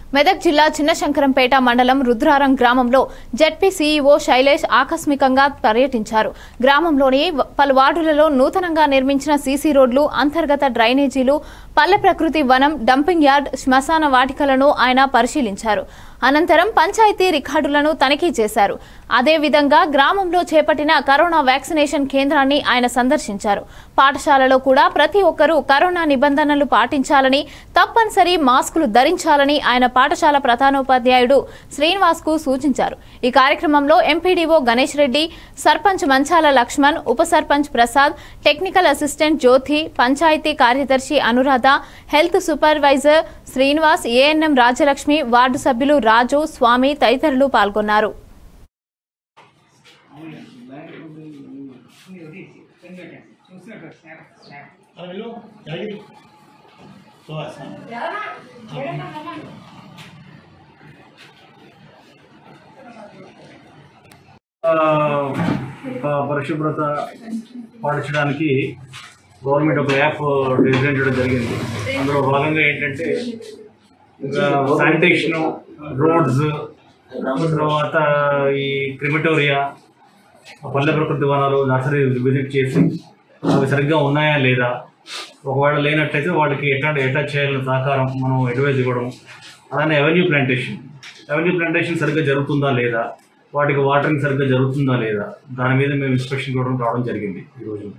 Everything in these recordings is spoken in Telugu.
మెదక్ జిల్లా చిన్నశంకరంపేట మండలం రుద్రారం గ్రామంలో జెడ్పీ సీఈఓ శైలేష్ ఆకస్మికంగా పర్యటించారు గ్రామంలోని వ- పలు వార్డులలో నూతనంగా నిర్మించిన సీసీ రోడ్లు అంతర్గత డ్రైనేజీలు పల్లె ప్రకృతి వనం డంపింగ్ యార్డ్ శ్మశాన వాటికలను ఆయన పరిశీలించారు అనంతరం పంచాయతీ రికార్డులను తనిఖీ చేశారు అదేవిధంగా గ్రామంలో చేపట్టిన కరోనా వ్యాక్సినేషన్ కేంద్రాన్ని ఆయన సందర్శించారు పాఠశాలలో కూడా ప్రతి ఒక్కరూ కరోనా నిబంధనలు పాటించాలని తప్పనిసరి మాస్కులు ధరించాలని ఆయన పాఠశాల ప్రధానోపాధ్యాయుడు శ్రీనివాస్ కు సూచించారు ఈ కార్యక్రమంలో ఎంపీడీఓ గణేష్ రెడ్డి సర్పంచ్ మంచాల లక్ష్మణ్ ఉప సర్పంచ్ ప్రసాద్ టెక్నికల్ అసిస్టెంట్ జ్యోతి పంచాయతీ కార్యదర్శి Anuradha health supervisor Srinivas ANM Rajalakshmi ward సభ్యులు రాజు స్వామి తదితరులు పాల్గొన్నారు हेलो जाइए तो ऐसा ఆ, ప- పరిశుభ్రత పాటించడానికి గవర్నమెంట్ ఒక యాప్ డిజైన్ చేయడం జరిగింది అందులో భాగంగా ఏంటంటే శానిటేషన్ రోడ్స్ తర్వాత ఈ క్రిమిటోరియా పల్లె ప్రకృతి వనాలు నర్సరీ విజిట్ చేసి అవి సరిగ్గా ఉన్నాయా లేదా ఒకవేళ లేనట్టయితే వాళ్ళకి ఎట్లా ఎట్లా చేయాలని సహకారం మనం అడ్వైజ్ ఇవ్వడం అలానే అవెన్యూ ప్లాంటేషన్ అవెన్యూ ప్లాంటేషన్ సరిగ్గా జరుగుతుందా లేదా వాటికి వాటరింగ్ సరిగ్గా జరుగుతుందా లేదా దాని మీద మేము ఇన్స్పెక్షన్ కూడా రావడం జరిగింది ఈరోజు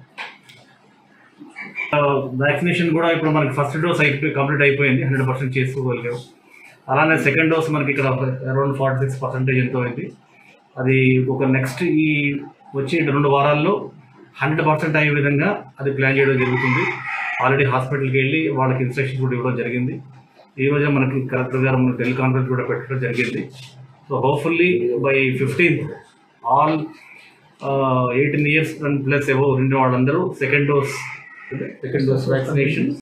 వ్యాక్సినేషన్ కూడా ఇప్పుడు మనకి ఫస్ట్ డోస్ అయిపోయి కంప్లీట్ అయిపోయింది హండ్రెడ్ పర్సెంట్ చేసుకోగలిగాం అలానే సెకండ్ డోస్ మనకి ఇక్కడ అరౌండ్ ఫార్టీ సిక్స్ పర్సెంటేజ్ ఎంతో అయింది అది ఒక నెక్స్ట్ ఈ వచ్చే రెండు వారాల్లో హండ్రెడ్ పర్సెంట్ అయ్యే విధంగా అది ప్లాన్ చేయడం జరుగుతుంది ఆల్రెడీ హాస్పిటల్కి వెళ్ళి వాళ్ళకి ఇన్స్ట్రక్షన్ కూడా ఇవ్వడం జరిగింది ఈ రోజే మనకి కలెక్టర్ గారు మనకి టెలికాన్ఫరెన్స్ కూడా పెట్టడం జరిగింది so hopefully by fifteenth all eighteen years and plus ఎవో రెండు వాళ్ళందరూ second dose second dose vaccination